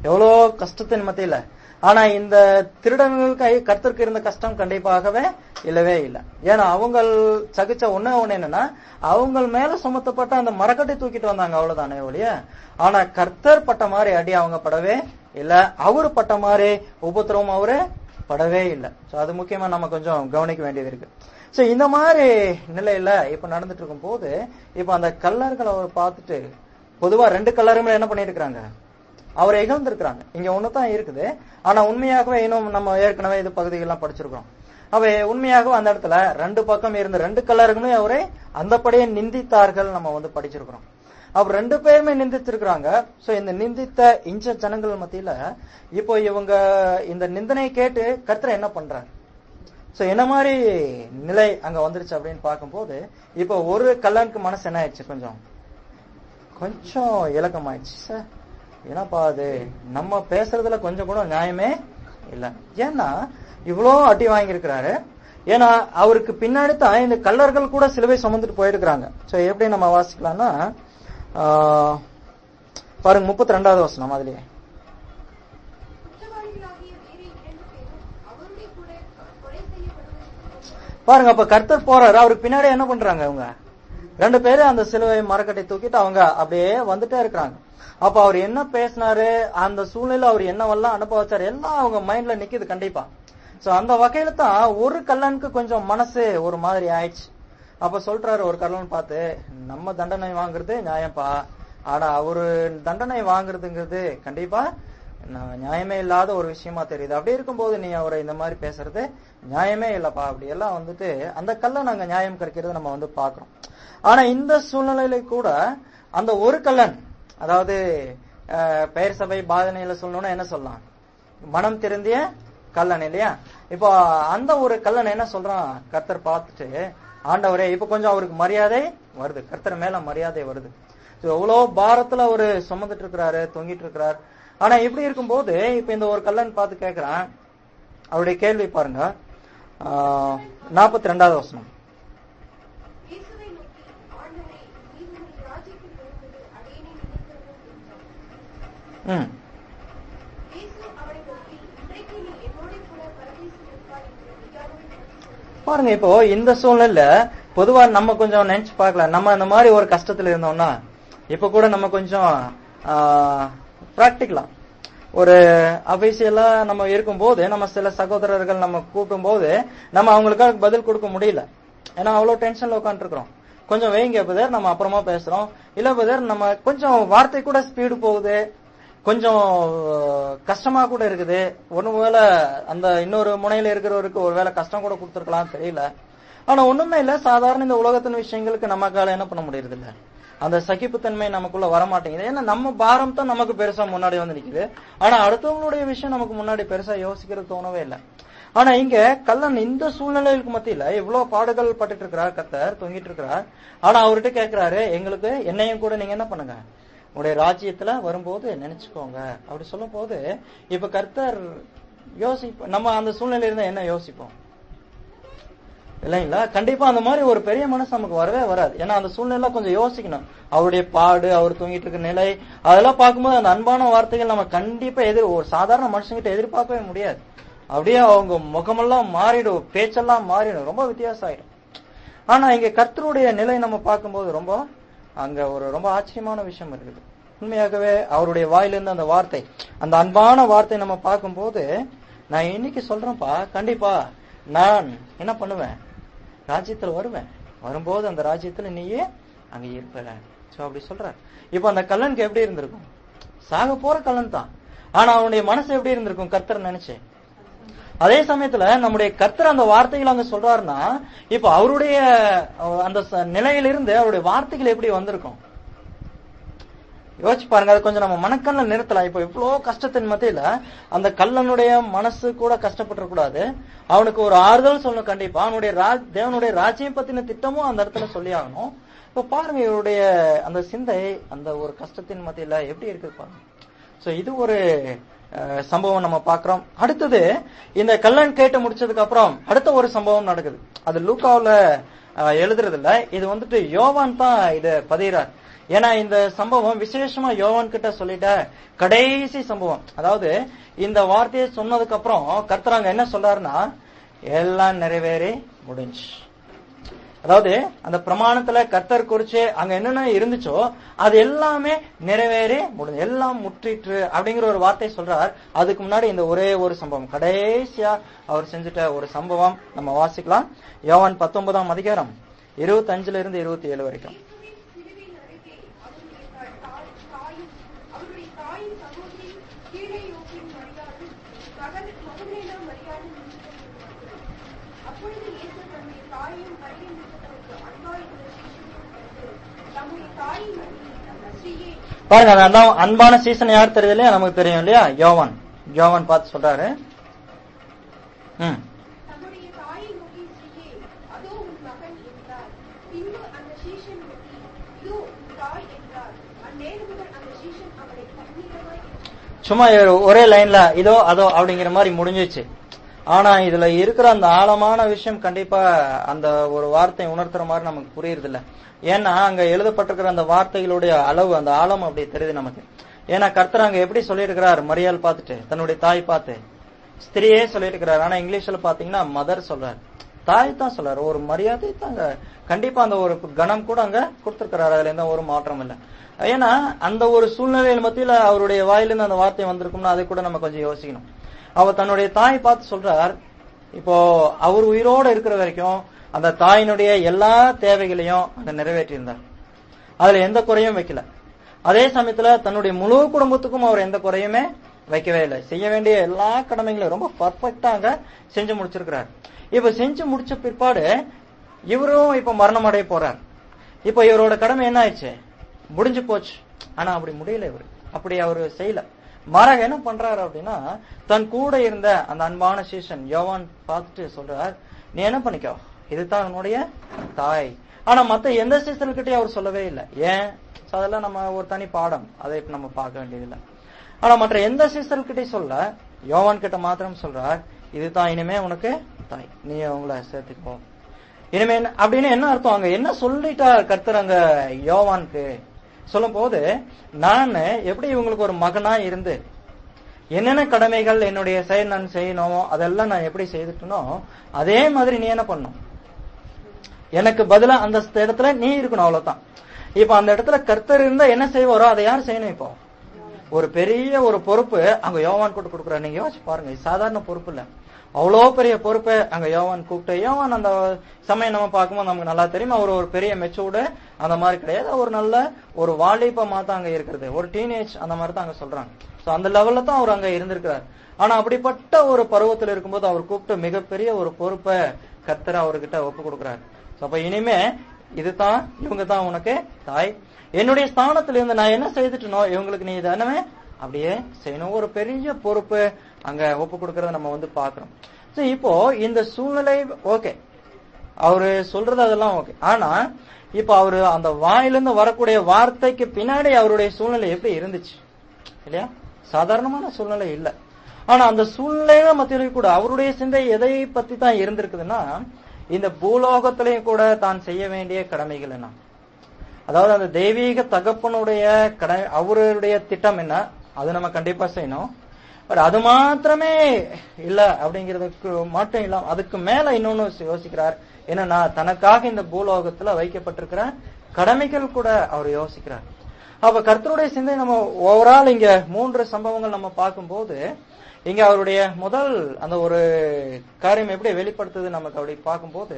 எவ்வளோ கஷ்டத்தின் மத்தியில ஆனா இந்த திருடர்களுக்கு கர்த்தருக்கு இருந்த கஷ்டம் கண்டிப்பாகவே இல்லவே இல்லை ஏன்னா அவங்க சகிச்ச ஒண்ணே ஒண்ணு என்னன்னா அவங்க மேல சுமத்தப்பட்ட அந்த மரக்கட்டை தூக்கிட்டு வந்தாங்க அவ்வளவுதானே ஒழிய ஆனா கர்த்தர் பட்ட மாதிரி அடி அவங்க படவே இல்ல அவரு பட்ட மாதிரி உபத்திரவம் அவரு படவே இல்லை சோ அது முக்கியமா நம்ம கொஞ்சம் கவனிக்க வேண்டியது இருக்கு சோ இந்த மாதிரி நிலையில இப்ப நடந்துட்டு இருக்கும் போது இப்ப அந்த கல்லர்கள் அவர் பார்த்துட்டு பொதுவா ரெண்டு கல்லருமே என்ன பண்ணிருக்கிறாங்க அவரை இகழ்ந்திருக்கிறாங்க இங்க ஒண்ணுதான் இருக்குது ஆனா உண்மையாகவே இன்னும் நம்ம ஏற்கனவே இது பகுதிகள்லாம் படிச்சிருக்கிறோம் அவை உண்மையாகவே அந்த இடத்துல ரெண்டு பக்கம் இருந்த ரெண்டு கலருமே அவரை அந்தபடியே நிந்தித்தார்கள் நம்ம வந்து படிச்சிருக்கிறோம் அப்ப ரெண்டு பேருமே நிந்திச்சிருக்கிறாங்க சோ இந்த நிந்தித்த இஞ்ச ஜனங்கள் மத்தியில இப்போ இவங்க இந்த நிந்தனை கேட்டு கர்த்தர் என்ன பண்றாரு சோ என்ன மாதிரி நிலை அங்க வந்துருச்சு அப்படின்னு பார்க்கும்போது இப்போ ஒரு கல்லனுக்கு மனசு என்ன ஆயிடுச்சு கொஞ்சம் கொஞ்சம் இலக்கமாயிடுச்சு சார் என்னப்பா அது நம்ம பேசுறதுல கொஞ்சம் கூட நியாயமே இல்ல ஏன்னா இவ்வளோ அடி வாங்கியிருக்கிறாரு ஏன்னா அவருக்கு பின்னாடி தான் இந்த கல்லர்கள் கூட சிலுவை சுமந்துட்டு போயிருக்கிறாங்க சோ எப்படி நம்ம வாசிக்கலாம்னா ஆஹ், பாருங்க முப்பத்தி ரெண்டாவது வசனம் அதுலயே குற்றவாளிகளாகிய வேறு இரண்டு பேரும் அவருடைய கூட கொலை செய்யப்படுவதற்கு பாருங்க அப்ப கர்த்தர் போறாரு அவருக்கு பின்னாடி என்ன பண்றாங்க அவங்க ரெண்டு பேரும் அந்த சிலுவை மரக்கட்டை தூக்கிட்டு அவங்க அப்படியே வந்துட்டே இருக்கிறாங்க அப்ப அவர் என்ன பேசினாரு அந்த சூழ்நிலை அவர் என்னவெல்லாம் அனுப்ப வச்சாரு எல்லாம் அவங்க மைண்ட்ல நிக்குது கண்டிப்பா சோ அந்த வகையில தான் ஒரு கல்லனுக்கு கொஞ்சம் மனசு ஒரு மாதிரி ஆயிடுச்சு அப்ப சொல்றாரு ஒரு கல்லன் பார்த்து நம்ம தண்டனை வாங்குறது நியாயம்ப்பா ஆனா அவரு தண்டனை வாங்குறதுங்கிறது கண்டிப்பா நான் நியாயமே இல்லாத ஒரு விஷயமா தெரியுது அப்படி இருக்கும்போது நீ அவரை இந்த மாதிரி பேசுறது நியாயமே இல்லப்பா அப்படி எல்லாம் வந்துட்டு அந்த கல்லை நாங்க நியாயம் கிடைக்கிறது நம்ம வந்து பாக்குறோம் ஆனா இந்த சூழ்நிலையில கூட அந்த ஒரு கல்லன் அதாவது அஹ், பெயர் சபை பாதனையில சொல்லணும்னா என்ன சொல்லலாம் மனம் திருந்திய கல்லன் இல்லையா இப்போ அந்த ஒரு கல்லன் என்ன சொல்றான் கர்த்தர் பார்த்துட்டு ஆண்டவரே இப்ப கொஞ்சம் அவருக்கு மரியாதை வருது கர்த்தர் மேல மரியாதை வருது So, எவ்வளவு பாரத்துல அவரு சுமந்துட்டு இருக்கிறாரு தொங்கிட்டு இருக்கிறார் ஆனா இப்படி இருக்கும்போது இப்ப இந்த ஒரு கல்லன் பார்த்து கேக்குறான் அவருடைய கேள்வி பாருங்க நாற்பத்தி ரெண்டாவது வசனம் இயேசுவை நோக்கி ஆண்டவரே நீர் உம்முடைய ராஜ்யத்தில் வருவது அடையனை நினைக்கிறவன் என்றார் ம் இயேசு அவனை நோக்கி இன்றைக்கு நீ என்னோட கூட பரதேசில் இருப்பாய் என்று மெய்யாகவே உனக்கு சொல்கிறேன் பாருங்க இப்போ இந்த சூழ்நிலையில பொதுவா நம்ம கொஞ்சம் நினைச்சு பார்க்கலாம் நம்ம அந்த மாதிரி ஒரு கஷ்டத்துல இருந்தோம்னா இப்ப கூட நம்ம கொஞ்சம் பிராக்டிக்கலாம் ஒரு அபிஷியலா நம்ம இருக்கும்போது நம்ம சில சகோதரர்கள் நம்ம கூப்பிடும் போது நம்ம அவங்களுக்காக பதில் கொடுக்க முடியல ஏன்னா அவ்வளவு டென்ஷன்ல உட்காந்துருக்கிறோம் கொஞ்சம் வைங்க பதர் நம்ம அப்புறமா பேசுறோம் இல்ல பதர் நம்ம கொஞ்சம் வார்த்தை கூட ஸ்பீடு போகுது கொஞ்சம் அஹ், கஷ்டமா கூட இருக்குது ஒருவேளை அந்த இன்னொரு முனையில இருக்கிறவருக்கு ஒருவேளை கஷ்டம் கூட கொடுத்துருக்கலாம் தெரியல ஆனா ஒண்ணுமே இல்ல சாதாரண இந்த உலகத்தின் விஷயங்களுக்கு நமக்கால என்ன பண்ண முடியறது இல்ல அந்த சகிப்புத்தன்மை நமக்குள்ள வர மாட்டேங்குது ஏன்னா நம்ம பாரம் தான் நமக்கு பெருசா முன்னாடி வந்து நிக்குது ஆனா அடுத்தவங்களுடைய விஷயம் நமக்கு முன்னாடி பெருசா யோசிக்கிறது தோணவே இல்லை ஆனா இங்க கல்லன் இந்த சூழ்நிலைகளுக்கு மத்தியில இவ்வளவு பாடுகள் பட்டுட்டு இருக்கிறார் கத்தர் தொங்கிட்டு இருக்கிறார் ஆனா அவர்கிட்ட கேக்குறாரு எங்களுக்கு என்னையும் கூட நீங்க என்ன பண்ணுங்க உங்களுடைய ராஜ்யத்துல வரும்போது நினைச்சுக்கோங்க அப்படி சொல்லும் போது இப்ப கர்த்தர் யோசிப்போம் நம்ம அந்த சூழ்நிலையில இருந்தா என்ன யோசிப்போம் இல்லைங்களா கண்டிப்பா அந்த மாதிரி ஒரு பெரிய மனசு நமக்கு வரவே வராது ஏன்னா அந்த சூழ்நிலை கொஞ்சம் யோசிக்கணும் அவருடைய பாடு அவர் தூங்கிட்டு இருக்க நிலை அதெல்லாம் பார்க்கும்போது அந்த அன்பான வார்த்தைகள் நம்ம கண்டிப்பா எதிர் ஒரு சாதாரண மனுஷங்கிட்ட எதிர்பார்க்கவே முடியாது அப்படியே அவங்க முகமெல்லாம் மாறிடும் பேச்செல்லாம் மாறிடும் ரொம்ப வித்தியாசம் ஆயிடும் ஆனா இங்க கர்த்தருடைய நிலை நம்ம பார்க்கும்போது ரொம்ப அங்க ஒரு ரொம்ப ஆச்சரியமான விஷயம் இருக்குது உண்மையாகவே அவருடைய வாயிலிருந்து அந்த வார்த்தை அந்த அன்பான வார்த்தை நம்ம பார்க்கும்போது நான் இன்னைக்கு சொல்றேன்ப்பா கண்டிப்பா நான் என்ன பண்ணுவேன் ராஜ்யத்துல வருவேன் வரும்போது அந்த ராஜ்யத்துல நீயே அங்க இருப்ப சோ அப்படி சொல்ற இப்ப அந்த கல்லனுக்கு எப்படி இருந்திருக்கும் சாக போற கல்லன் தான் ஆனா அவனுடைய மனசு எப்படி இருந்திருக்கும் கர்த்தர் நினைச்சு அதே சமயத்துல நம்முடைய கர்த்தர் அந்த வார்த்தைகள் அங்க சொல்றாருன்னா இப்ப அவருடைய அஹ், அந்த ச- நிலையிலிருந்து அவருடைய வார்த்தைகள் எப்படி வந்திருக்கும் யோசிச்சு பாருங்க அது கொஞ்சம் நம்ம மனக்கண்ணில் நிறுத்தலாம் இப்போ இவ்வளோ கஷ்டத்தின் மத்தியில அந்த கல்லனுடைய மனசு கூட கஷ்டப்பட்டுற கூடாது அவனுக்கு ஒரு ஆறுதல் சொல்லணும் கண்டிப்பா அவனுடைய ராஜ் தேவனுடைய ராஜ்யம் பத்தின திட்டமும் அந்த இடத்துல சொல்லி ஆகணும் இப்போ பாருங்க இவருடைய அந்த சிந்தை அந்த ஒரு கஷ்டத்தின் மத்தியில எப்படி இருக்குது பாருங்க சோ இது ஒரு அஹ், சம்பவம் நம்ம பார்க்கிறோம் அடுத்தது இந்த கல்லன் கேட்டு முடிச்சதுக்கு அப்புறம் அடுத்த ஒரு சம்பவம் நடக்குது அது லூக்காவுல அஹ், எழுதுறது இல்ல இது வந்துட்டு யோவான் தான் இத பதிகிறார் ஏன்னா இந்த சம்பவம் விசேஷமா யோவான் கிட்ட சொல்லிட்ட கடைசி சம்பவம் அதாவது இந்த வார்த்தையை சொன்னதுக்கு அப்புறம் கர்த்தராங்க என்ன சொல்றாருன்னா எல்லாம் நிறைவேறி முடிஞ்சு அதாவது அந்த பிரமாணத்துல கர்த்தர் குறிச்சு அங்க என்னென்ன இருந்துச்சோ அது எல்லாமே நிறைவேறி முடிஞ்சு எல்லாம் முற்றிற்று அப்படிங்கிற ஒரு வார்த்தை சொல்றார் அதுக்கு முன்னாடி இந்த ஒரே ஒரு சம்பவம் கடைசியா அவர் செஞ்சுட்ட ஒரு சம்பவம் நம்ம வாசிக்கலாம் யோவான் பத்தொன்பதாம் அதிகாரம் இருபத்தஞ்சுல இருந்து இருபத்தி ஏழு வரைக்கும் இயேசுவின் சிலுவையின் அருகே அவருடைய தா- தா- தாயும் அவருடைய தாயின் சகோதரி கீழையோப்பின் மரியாளும் மகன் மகனேனா மரியாளும் நின்று கொண்டிருந்தார்கள். அப்பொழுது இயேசு தம்முடைய தாயையும் மரியை நிமித்தத்திற்கு அன்பாயிருந்த சீஷனையும் கண்டு, தம்முடைய தாயின் மடியில் ஸ்ரீயே பாருங்க அந்த அண்ணா- அன்பான சீசன் யார் தெரியுது இல்லையா நமக்கு தெரியும் இல்லையா யோவான் யோவான் பார்த்து சொல்றாரு ம் தம்முடைய தாயை நோக்கி ஸ்ரீயே அதோ உன் மகன் என்றார் பின்பு அந்த சீஷன் நோக்கி இதோ உன் தாய் என்றார் அந்நேரம் முதல் அந்த சீஷன் அவரை கண்ணீரமாய் சும்மா ஒரே லைன்ல இதோ அதோ அப்படிங்கிற மாதிரி முடிஞ்சிச்சு ஆனா இதுல இருக்கிற அந்த ஆழமான விஷயம் கண்டிப்பா அந்த ஒரு வார்த்தை உணர்த்துற மாதிரி நமக்கு புரியுறது இல்ல ஏன்னா அங்க எழுதப்பட்டிருக்கிற அந்த வார்த்தைகளுடைய அளவு அந்த ஆழம் அப்படி தெரியுது நமக்கு ஏன்னா கர்த்தர் அங்க எப்படி சொல்லியிருக்கிறார் மரியாள் பார்த்துட்டு தன்னுடைய தாய் பார்த்து ஸ்திரியே சொல்லியிருக்கிறார் ஆனா இங்கிலீஷ்ல பாத்தீங்கன்னா மதர் சொல்றாரு தாய் தான் சொல்றாரு ஒரு மரியாதை தான் அங்க கண்டிப்பா அந்த ஒரு கணம் கூட அங்க கொடுத்திருக்கிறாரு அதுல எந்த ஒரு மாற்றம் இல்ல ஏன்னா அந்த ஒரு சூழ்நிலையில் மத்தியில அவருடைய வாயிலிருந்து அந்த வார்த்தை வந்திருக்கும்னா அதை கூட நம்ம கொஞ்சம் யோசிக்கணும் அவர் தன்னுடைய தாய் பார்த்து சொல்றார் இப்போ அவர் உயிரோட இருக்கிற வரைக்கும் அந்த தாயினுடைய எல்லா தேவைகளையும் அங்க நிறைவேற்றியிருந்தார் அதுல எந்த குறையும் வைக்கல அதே சமயத்துல தன்னுடைய முழு குடும்பத்துக்கும் அவர் எந்த குறையுமே வைக்கவே இல்லை செய்ய வேண்டிய எல்லா கடமைகளையும் ரொம்ப பர்ஃபெக்டா அங்க செஞ்சு முடிச்சிருக்கிறார் இப்ப செஞ்சு முடிச்ச பிற்பாடு இவரும் இப்ப மரணம் அடைய போறார் இப்ப இவரோட கடமை என்ன ஆயிடுச்சு முடிஞ்சு போச்சு ஆனா அப்படி முடியல இவரு அப்படி அவரு செய்யல மாறாக என்ன பண்றாரு அப்படின்னா தன் கூட இருந்த அந்த அன்பான சீசன் யோவான் பார்த்துட்டு சொல்றார் நீ என்ன பண்ணிக்கோ இதுதான் உன்னுடைய தாய் ஆனா மத்த எந்த சீசன்கிட்டயும் அவர் சொல்லவே இல்லை ஏன் So அதெல்லாம் நம்ம ஒரு தனி பாடம் அதை இப்ப நம்ம பார்க்க வேண்டியதில்லை ஆனா மற்ற எந்த சீசர்கிட்டயும் சொல்ல யோவான் கிட்ட மாத்திரம் சொல்றார் இதுதான் இனிமே உனக்கு தாய் நீ உங்களை சேர்த்துக்கோ இனிமே என்ன- அப்படின்னு என்ன அர்த்தம் அங்க என்ன சொல்லிட்டார் கர்த்தர் அங்க யோவானுக்கு சொல்லும் போது நான் எப்படி இவங்களுக்கு ஒரு மகனா இருந்து என்னென்ன கடமைகள் என்னுடைய செயல் நான் செய்யணும் அதெல்லாம் நான் எப்படி செய்துட்டனோ அதே மாதிரி நீ என்ன பண்ணும் எனக்கு பதிலா அந்த இடத்துல நீ இருக்கணும் அவ்வளவுதான் இப்ப அந்த இடத்துல கர்த்தர் இருந்தா என்ன செய்வாரோ அதை யார் செய்யணும் இப்போ ஒரு பெரிய ஒரு பொறுப்பு அங்க யோவான் கூட்டு கொடுக்குறாரு நீங்க யோசிச்சு பாருங்க இது சாதாரண பொறுப்பு இல்ல அவ்வளோ பெரிய பொறுப்பை அங்க யோவான் கூப்பிட்டு யோவான் அந்த சமயம் நம்ம பார்க்கும்போது நமக்கு நல்லா தெரியும் அவர் ஒரு பெரிய மெச்சூர்டு அந்த மாதிரி கிடையாது ஒரு நல்ல ஒரு வாலிபமா தான் அங்க இருக்கிறது ஒரு டீனேஜ் அந்த மாதிரி தான் அங்க சொல்றாங்க சோ அந்த லெவல்ல தான் அவர் அங்க இருந்திருக்கிறார் ஆனா அப்படிப்பட்ட ஒரு பருவத்தில் இருக்கும்போது அவர் கூப்பிட்டு மிகப்பெரிய ஒரு பொறுப்பை கர்த்தர் அவர்கிட்ட ஒப்பு கொடுக்குறாரு So, அப்ப இனிமே இதுதான் இவங்க தான் உனக்கு தாய் என்னுடைய ஸ்தானத்துல இருந்து நான் என்ன செய்துட்டனோ இவங்களுக்கு நீ தானே அப்படியே செய்யணும் ஒரு பெரிய பொறுப்பு அங்க ஒப்பு கொடுக்கறத நம்ம வந்து பாக்குறோம் So, இப்போ இந்த சூழ்நிலை ஓகே அவரு சொல்றது அதெல்லாம் ஓகே ஆனா இப்ப அவரு அந்த வாயிலிருந்து வரக்கூடிய வார்த்தைக்கு பின்னாடி அவருடைய சூழ்நிலை எப்படி இருந்துச்சு இல்லையா சாதாரணமான சூழ்நிலை இல்ல ஆனா அந்த சூழ்நிலையில மத்தியில கூட அவருடைய சிந்தை எதை பத்தி தான் இருந்திருக்குதுன்னா இந்த பூலோகத்திலையும் கூட தான் செய்ய வேண்டிய கடமைகள் என்ன அதாவது அந்த தெய்வீக தகப்பனுடைய கடை அவருடைய திட்டம் என்ன அது நம்ம கண்டிப்பா செய்யணும் பட் அது மாத்திரமே இல்ல அப்படிங்கிறதுக்கு மட்டும் இல்லாம அதுக்கு மேல இன்னொன்னு யோசிக்கிறார் என்னன்னா தனக்காக இந்த பூலோகத்துல வைக்கப்பட்டிருக்கிற கடமைகள் கூட அவர் யோசிக்கிறார் அப்ப கர்த்தருடைய சிந்தை நம்ம ஓவரால் இங்க மூன்று சம்பவங்கள் நம்ம பார்க்கும்போது இங்க அவருடைய முதல் அந்த ஒரு காரியம் எப்படி வெளிப்படுத்துது நமக்கு அப்படி பார்க்கும்போது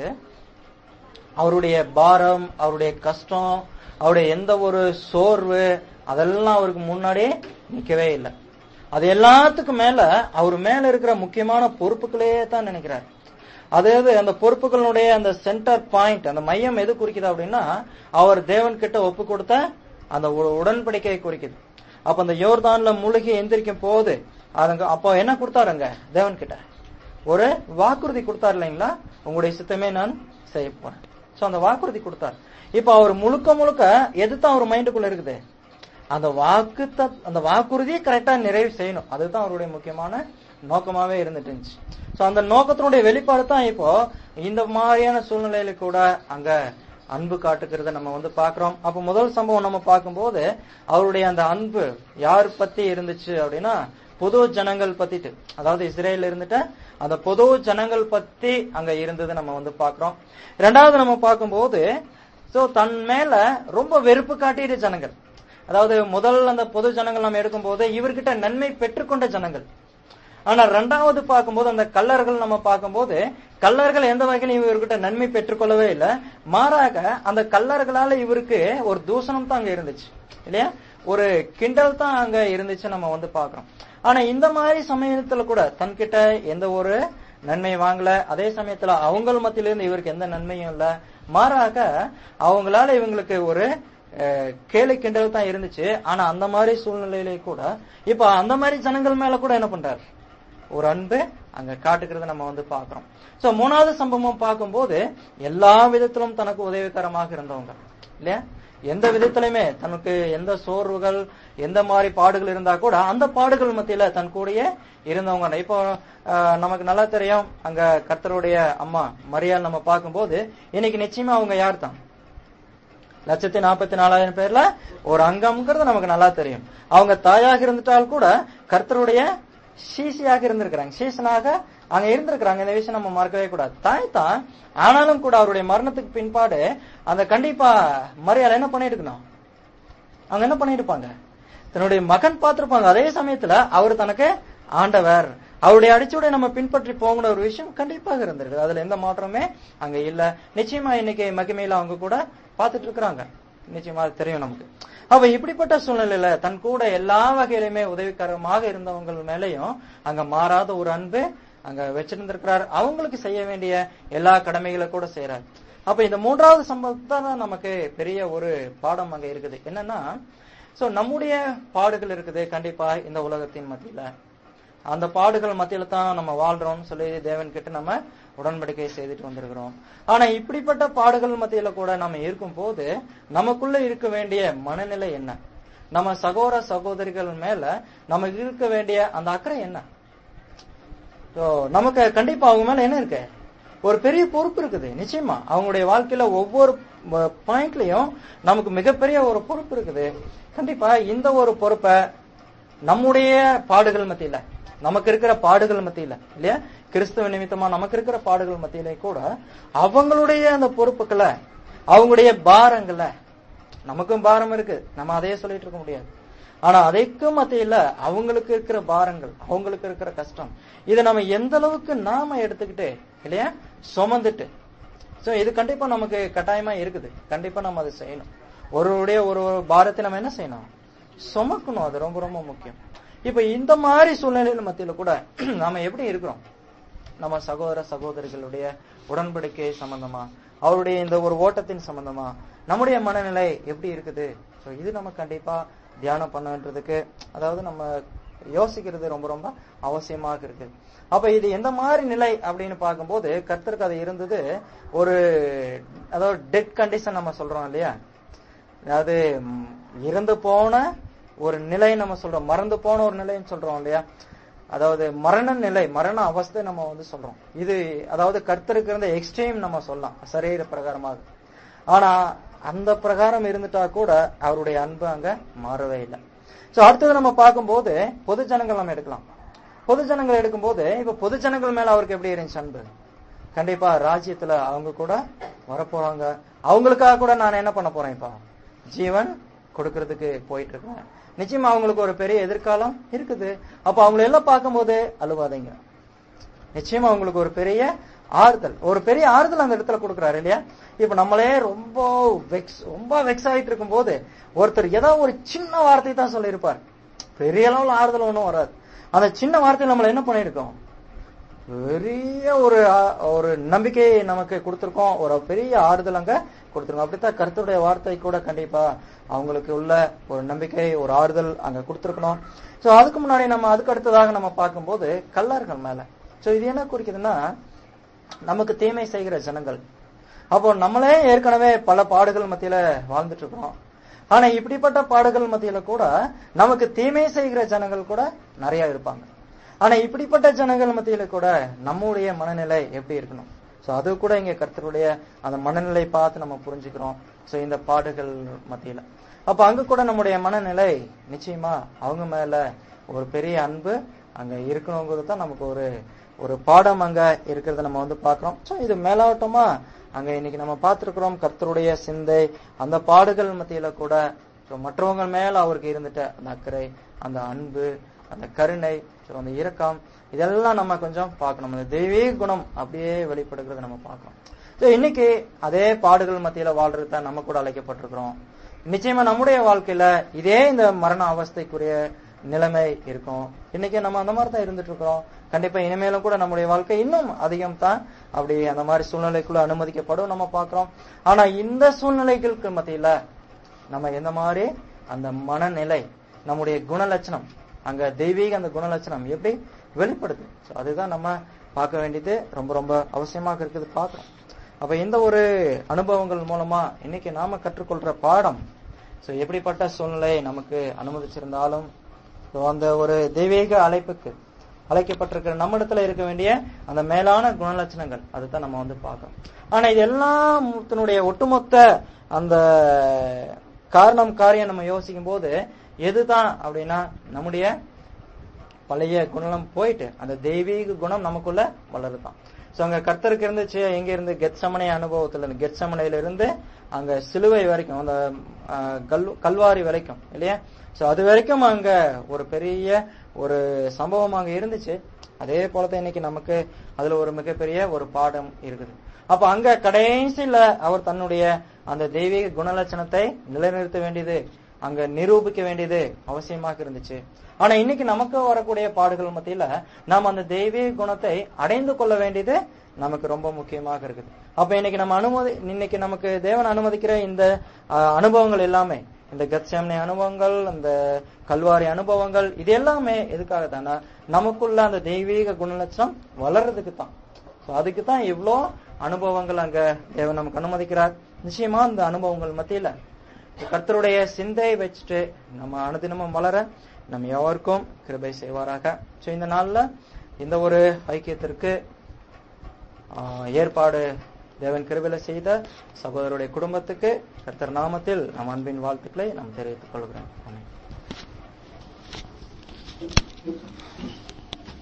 அவருடைய பாரம் அவருடைய கஷ்டம் அவருடைய எந்த ஒரு சோர்வு அதெல்லாம் அவருக்கு முன்னாடியே நிக்கவே இல்லை அது எல்லாத்துக்கும் மேல அவர் மேல இருக்கிற முக்கியமான பொறுப்புகளே தான் நினைக்கிறார் அதாவது அந்த பொறுப்புகளுடைய அந்த சென்டர் பாயிண்ட் அந்த மையம் எது குறிக்குது அப்படின்னா அவர் தேவன் கிட்ட ஒப்பு கொடுத்த அந்த உ- உடன்படிக்கையை குறிக்குது அப்ப அந்த யோர்தான்ல முழுகி எந்திரிக்கும் போது அதுங்க அப்போ என்ன கொடுத்தாருங்க தேவன் கிட்ட ஒரு வாக்குறுதி கொடுத்தார் இல்லைங்களா உங்களுடைய சித்தமே நான் செய்ய போறேன் சோ அந்த வாக்குறுதி கொடுத்தார் இப்ப அவர் முழுக்க முழுக்க எதுதான் அவர் மைண்டுக்குள்ள இருக்குது அந்த வாக்கு அந்த வாக்குறுதியை கரெக்டா நிறைவு செய்யணும் அதுதான் அவருடைய முக்கியமான நோக்கமாவே இருந்துட்டு இருந்துச்சு சோ அந்த நோக்கத்தினுடைய வெளிப்பாடு தான் இப்போ இந்த மாதிரியான சூழ்நிலையில கூட அங்க அன்பு காட்டுக்கிறத நம்ம வந்து பாக்குறோம் அப்ப முதல் சம்பவம் நம்ம பார்க்கும்போது அவருடைய அந்த அன்பு யார் பத்தி இருந்துச்சு அப்படின்னா பொது ஜனங்கள் பத்திட்டு அதாவது இஸ்ரேல் இருந்துட்டு அந்த பொது ஜனங்கள் பத்தி அங்க இருந்தது நம்ம வந்து பாக்குறோம் ரெண்டாவது நம்ம பார்க்கும்போது சோ தன் மேல ரொம்ப வெறுப்பு காட்டிய ஜனங்கள் அதாவது முதல் அந்த பொது ஜனங்கள் நம்ம எடுக்கும்போது இவர்கிட்ட நன்மை பெற்றுக்கொண்ட ஜனங்கள் ஆனா ரெண்டாவது பார்க்கும்போது அந்த கல்லர்கள் நம்ம பார்க்கும்போது கல்லர்கள் எந்த வகையிலும் இவர்கிட்ட நன்மை பெற்றுக்கொள்ளவே இல்லை மாறாக அந்த கல்லர்களால இவருக்கு ஒரு தூஷணம் தான் அங்க இருந்துச்சு இல்லையா ஒரு கிண்டல் தான் அங்க இருந்துச்சு நம்ம வந்து பாக்குறோம் ஆனா இந்த மாதிரி சமயத்துல கூட தன்கிட்ட எந்த ஒரு நன்மை வாங்கல அதே சமயத்துல அவங்க மத்தியிலிருந்து இவருக்கு எந்த நன்மையும் இல்ல மாறாக அவங்களால இவங்களுக்கு ஒரு அஹ், கேலி கிண்டல் தான் இருந்துச்சு ஆனா அந்த மாதிரி சூழ்நிலையிலே கூட இப்ப அந்த மாதிரி ஜனங்கள் மேல கூட என்ன பண்றாரு ஒரு அன்பு அங்க காட்டுக்கிறத நம்ம வந்து பாக்குறோம் சோ மூணாவது சம்பவம் பார்க்கும்போது எல்லா விதத்திலும் தனக்கு உதவிகரமாக இருந்தவங்க இல்லையா எந்த விதத்திலுமே தனக்கு எந்த சோர்வுகள் எந்த மாதிரி பாடுகள் இருந்தா கூட அந்த பாடுகள் மத்தியில தன் கூடயே இருந்தவங்க இப்போ ஆஹ், நமக்கு நல்லா தெரியும் அங்க கர்த்தருடைய அம்மா மரியாள் நம்ம பார்க்கும்போது இன்னைக்கு நிச்சயமா அவங்க யார் தான் லட்சத்தி நாற்பத்தி நாலாயிரம் பேர்ல ஒரு அங்கம்ங்கிறது நமக்கு நல்லா தெரியும் அவங்க தாயாக இருந்துட்டால் கூட கர்த்தருடைய சீசியாக இருந்திருக்கிறாங்க சீசனாக அங்க இருந்திருக்கிறாங்க இந்த விஷயம் நம்ம மறக்கவே கூடாது தாய் தான் ஆனாலும் கூட அவருடைய மரணத்துக்கு பின்பாடு அந்த கண்டிப்பா மரியாதை என்ன பண்ணிட்டு இருக்கணும் அவங்க என்ன பண்ணிட்டு இருப்பாங்க தன்னுடைய மகன் பார்த்திருப்பாங்க அதே சமயத்துல அவர் தனக்கு ஆண்டவர் அவருடைய அடிச்சுடைய நம்ம பின்பற்றி போகணும் ஒரு விஷயம் கண்டிப்பாக இருந்திருக்கு அதுல எந்த மாற்றமே அங்க இல்ல நிச்சயமா இன்னைக்கு மகிமையில அவங்க கூட பார்த்துட்டு இருக்கிறாங்க நிச்சயமா அது தெரியும் நமக்கு அப்ப இப்படிப்பட்ட சூழ்நிலையில தன் கூட எல்லா வகையிலுமே உதவிகரமாக இருந்தவங்க மேலயும் அங்க மாறாத ஒரு அன்பு அங்க வச்சிருந்திருக்கிறார் அவங்களுக்கு செய்ய வேண்டிய எல்லா கடமைகளை கூட செய்யறாரு அப்ப இந்த மூன்றாவது சம்பவத்தை தான் நமக்கு பெரிய ஒரு பாடம் அங்க இருக்குது என்னன்னா சோ நம்முடைய பாடுகள் இருக்குது கண்டிப்பா இந்த உலகத்தின் மத்தியில அந்த பாடுகள் மத்தியில தான் நம்ம வாழ்றோம்னு சொல்லி தேவன் கிட்ட நம்ம உடன்படிக்கை செய்துட்டு வந்திருக்கிறோம் ஆனா இப்படிப்பட்ட பாடுகள் மத்தியில கூட நம்ம இருக்கும் போது நமக்குள்ள இருக்க வேண்டிய மனநிலை என்ன நம்ம சகோதர சகோதரிகள் மேல நமக்கு இருக்க வேண்டிய அந்த அக்கறை என்ன So, நமக்கு கண்டிப்பா அவங்க மேல என்ன இருக்கு ஒரு பெரிய பொறுப்பு இருக்குது நிச்சயமா அவங்களுடைய வாழ்க்கையில ஒவ்வொரு பாயிண்ட்லயும் நமக்கு மிகப்பெரிய ஒரு பொறுப்பு இருக்குது கண்டிப்பா இந்த ஒரு பொறுப்பை நம்முடைய பாடுகள் மத்தியில நமக்கு இருக்கிற பாடுகள் மத்தியில இல்லையா கிறிஸ்துவ நிமித்தமா நமக்கு இருக்கிற பாடுகள் மத்தியிலே கூட அவங்களுடைய அந்த பொறுப்புகளை அவங்களுடைய பாரங்களை நமக்கும் பாரம் இருக்கு நம்ம அதையே சொல்லிட்டு இருக்க முடியாது ஆனா அதைக்கும் மத்தியில அவங்களுக்கு இருக்கிற பாரங்கள் அவங்களுக்கு இருக்கிற கஷ்டம் இதை நம்ம எந்த அளவுக்கு நாம எடுத்துக்கிட்டு இல்லையா சுமந்துட்டு சோ இது கண்டிப்பா நமக்கு கட்டாயமா இருக்குது கண்டிப்பா நம்ம அதை செய்யணும் ஒருவருடைய ஒரு ஒரு பாரத்தை நம்ம என்ன செய்யணும் சுமக்கணும் அது ரொம்ப ரொம்ப முக்கியம் இப்ப இந்த மாதிரி சூழ்நிலையில மத்தியில கூட நாம எப்படி இருக்கிறோம் நம்ம சகோதர சகோதரிகளுடைய உடன்படிக்கை சம்பந்தமா அவருடைய இந்த ஒரு ஓட்டத்தின் சம்பந்தமா நம்முடைய மனநிலை எப்படி இருக்குது சோ இது நம்ம கண்டிப்பா தியானம் பண்ணன்றதுக்கு அதாவது நம்ம யோசிக்கிறது ரொம்ப ரொம்ப அவசியமாக இருக்கு அப்ப இது எந்த மாதிரி நிலை அப்படின்னு பார்க்கும்போது கர்த்தருக்கு அது இருந்தது ஒரு அதாவது டெட் கண்டிஷன் நம்ம சொல்றோம் இல்லையா அதாவது ம், இறந்து போன ஒரு நிலை நம்ம சொல்றோம் மறந்து போன ஒரு நிலைன்னு சொல்றோம் இல்லையா அதாவது மரண நிலை மரண அவஸ்தை நம்ம வந்து சொல்றோம் இது அதாவது கர்த்தருக்கு இருந்த எக்ஸ்ட்ரீம் நம்ம சொல்லலாம் சரீர பிரகாரமாக ஆனா அந்த பிரகாரம் இருந்துட்டா கூட அவருடைய அன்பு அங்க மாறவே இல்லை சோ அடுத்தது நம்ம பார்க்கும்போது பொது ஜனங்கள் நம்ம எடுக்கலாம் பொது ஜனங்கள் எடுக்கும்போது இப்ப பொது ஜனங்கள் மேல அவருக்கு எப்படி இருந்துச்சு அன்பு கண்டிப்பா ராஜ்யத்துல அவங்க கூட வரப்போறாங்க அவங்களுக்காக கூட நான் என்ன பண்ண போறேன் இப்போ ஜீவன் கொடுக்கறதுக்கு போயிட்டு இருக்கேன் நிச்சயமா அவங்களுக்கு ஒரு பெரிய எதிர்காலம் இருக்குது அப்ப அவங்களை எல்லாம் பார்க்கும்போது அழுவாதீங்க நிச்சயமா அவங்களுக்கு ஒரு பெரிய ஆறுதல் ஒரு பெரிய ஆறுதல் அந்த இடத்துல கொடுக்குறாரு இல்லையா இப்ப நம்மளே ரொம்ப வெக்ஸ் ரொம்ப வெக்ஸ் ஆயிட்டு இருக்கும் போது ஒருத்தர் ஏதோ ஒரு சின்ன வார்த்தை தான் சொல்லியிருப்பார் பெரிய அளவுல ஆறுதல் ஒன்றும் வராது அந்த சின்ன வார்த்தை நம்மள என்ன பண்ணிருக்கோம் பெரிய ஒரு ஆ- ஒரு நம்பிக்கையை நமக்கு கொடுத்திருக்கோம் ஒரு பெரிய ஆறுதல் அங்க கொடுத்திருக்கோம் அப்படித்தான் கருத்துடைய வார்த்தை கூட கண்டிப்பா அவங்களுக்கு உள்ள ஒரு நம்பிக்கை ஒரு ஆறுதல் அங்க கொடுத்திருக்கணும் சோ அதுக்கு முன்னாடி நம்ம அதுக்கு அடுத்ததாக நம்ம பார்க்கும்போது கல்லர்கள் மேல சோ இது என்ன குறிக்குதுன்னா நமக்கு தீமை செய்கிற ஜனங்கள் அப்போ நம்மளே ஏற்கனவே பல பாடுகள் மத்தியில வாழ்ந்துட்டு இருக்கிறோம் ஆனா இப்படிப்பட்ட பாடுகள் மத்தியில கூட நமக்கு தீமை செய்கிற ஜனங்கள் கூட நிறைய இருப்பாங்க ஆனா இப்படிப்பட்ட ஜனங்கள் மத்தியில கூட நம்முடைய மனநிலை எப்படி இருக்கணும் சோ அது கூட இங்க கர்த்தருடைய அந்த மனநிலை பார்த்து நம்ம புரிஞ்சுக்கிறோம் சோ இந்த பாடுகள் மத்தியில அப்ப அங்க கூட நம்முடைய மனநிலை நிச்சயமா அவங்க மேல ஒரு பெரிய அன்பு அங்க இருக்கணுங்கிறது தான் நமக்கு ஒரு ஒரு பாடம் அங்க இருக்கிறத நம்ம வந்து பாக்குறோம் சோ இது மேலோட்டமா அங்க இன்னைக்கு நம்ம பார்த்திருக்கிறோம் கர்த்தருடைய சிந்தை அந்த பாடுகள் மத்தியில கூட so மற்றவங்க மேல அவருக்கு இருந்துட்ட அந்த அக்கறை அந்த அன்பு அந்த கருணை so அந்த இரக்கம் இதெல்லாம் நம்ம கொஞ்சம் பார்க்கணும் அந்த தெய்வீக குணம் அப்படியே வெளிப்படுகிறத நம்ம பார்க்கணும் So, இன்னைக்கு அதே பாடுகள் மத்தியில வாழ்றது தான் நம்ம கூட அழைக்கப்பட்டிருக்கிறோம் நிச்சயமா நம்முடைய வாழ்க்கையில இதே இந்த மரண அவஸ்தைக்குரிய நிலைமை இருக்கும் இன்னைக்கு நம்ம அந்த மாதிரி தான் இருந்துட்டு இருக்கிறோம் கண்டிப்பா இனிமேலும் கூட நம்முடைய வாழ்க்கை இன்னும் அதிகம் தான் அப்படி அந்த மாதிரி சூழ்நிலைக்குள்ள அனுமதிக்கப்படும் நம்ம பார்க்கிறோம் ஆனா இந்த சூழ்நிலைகளுக்கு மத்தியில நம்ம எந்த மாதிரி அந்த மனநிலை நம்முடைய குணலட்சணம் அங்க தெய்வீக அந்த குணலட்சணம் எப்படி வெளிப்படுது So, அதுதான் நம்ம பார்க்க வேண்டியது ரொம்ப ரொம்ப அவசியமாக இருக்குது பார்க்கிறோம் அப்ப இந்த ஒரு அனுபவங்கள் மூலமா இன்னைக்கு நாம கற்றுக்கொள்ற பாடம் சோ எப்படிப்பட்ட சூழ்நிலை நமக்கு அனுமதிச்சிருந்தாலும் so அந்த ஒரு தெய்வீக அழைப்புக்கு அழைக்கப்பட்டிருக்கிற நம்மிடத்துல இருக்க வேண்டிய அந்த மேலான குணலட்சணங்கள் அதுதான் நம்ம வந்து பார்க்கணும் ஆனா இது எல்லாத்தினுடைய ஒட்டுமொத்த அந்த காரணம் காரியம் நம்ம யோசிக்கும் போது எதுதான் அப்படின்னா நம்முடைய பழைய குணம் போயிட்டு அந்த தெய்வீக குணம் நமக்குள்ள வளருதான் சோ அங்க கர்த்தருக்கு இருந்துச்சு எங்க இருந்து கெத்சமனை அனுபவத்துல இருந்து கெத்சமனையில இருந்து அங்க சிலுவை வரைக்கும் அந்த ஆஹ், கல் கல்வாரி வரைக்கும் இல்லையா சோ அது வரைக்கும் அங்க ஒரு பெரிய ஒரு சம்பவம் அங்க இருந்துச்சு அதே போலதான் இன்னைக்கு நமக்கு அதுல ஒரு மிகப்பெரிய ஒரு பாடம் இருக்குது அப்ப அங்க கடைசியில அவர் தன்னுடைய அந்த தெய்வீக குணலட்சணத்தை நிலைநிறுத்த வேண்டியது அங்க நிரூபிக்க வேண்டியது அவசியமாக இருந்துச்சு ஆனா இன்னைக்கு நமக்கு வரக்கூடிய பாடுகள் மத்தியில நாம் அந்த தெய்வீக குணத்தை அடைந்து கொள்ள வேண்டியது நமக்கு ரொம்ப முக்கியமாக இருக்குது அப்ப இன்னைக்கு நம்ம அனுமதி இன்னைக்கு நமக்கு தேவன் அனுமதிக்கிற இந்த அஹ், அனுபவங்கள் எல்லாமே இந்த கத்சேமனை அனுபவங்கள் அந்த கல்வாரி அனுபவங்கள் இது எல்லாமே எதுக்காக தானா நமக்குள்ள அந்த தெய்வீக குணலட்சணம் வளர்றதுக்கு தான் So அதுக்கு தான் இவ்வளோ அனுபவங்கள் அங்க தேவன் நமக்கு அனுமதிக்கிறார் நிச்சயமா அந்த அனுபவங்கள் மத்தியில கர்த்தருடைய சிந்தையை வச்சுட்டு நம்ம அனுதினமும் வளர நம்ம எவருக்கும் கிருபை செய்வாராக சோ இந்த நாள்ல இந்த ஒரு ஐக்கியத்திற்கு ஆஹ், ஏற்பாடு தேவன் கிருபையில செய்த சகோதரருடைய குடும்பத்துக்கு கர்த்தர் நாமத்தில் நம் அன்பின் வாழ்த்துக்களை நாம் தெரிவித்துக் கொள்கிறோம் ஆமென்.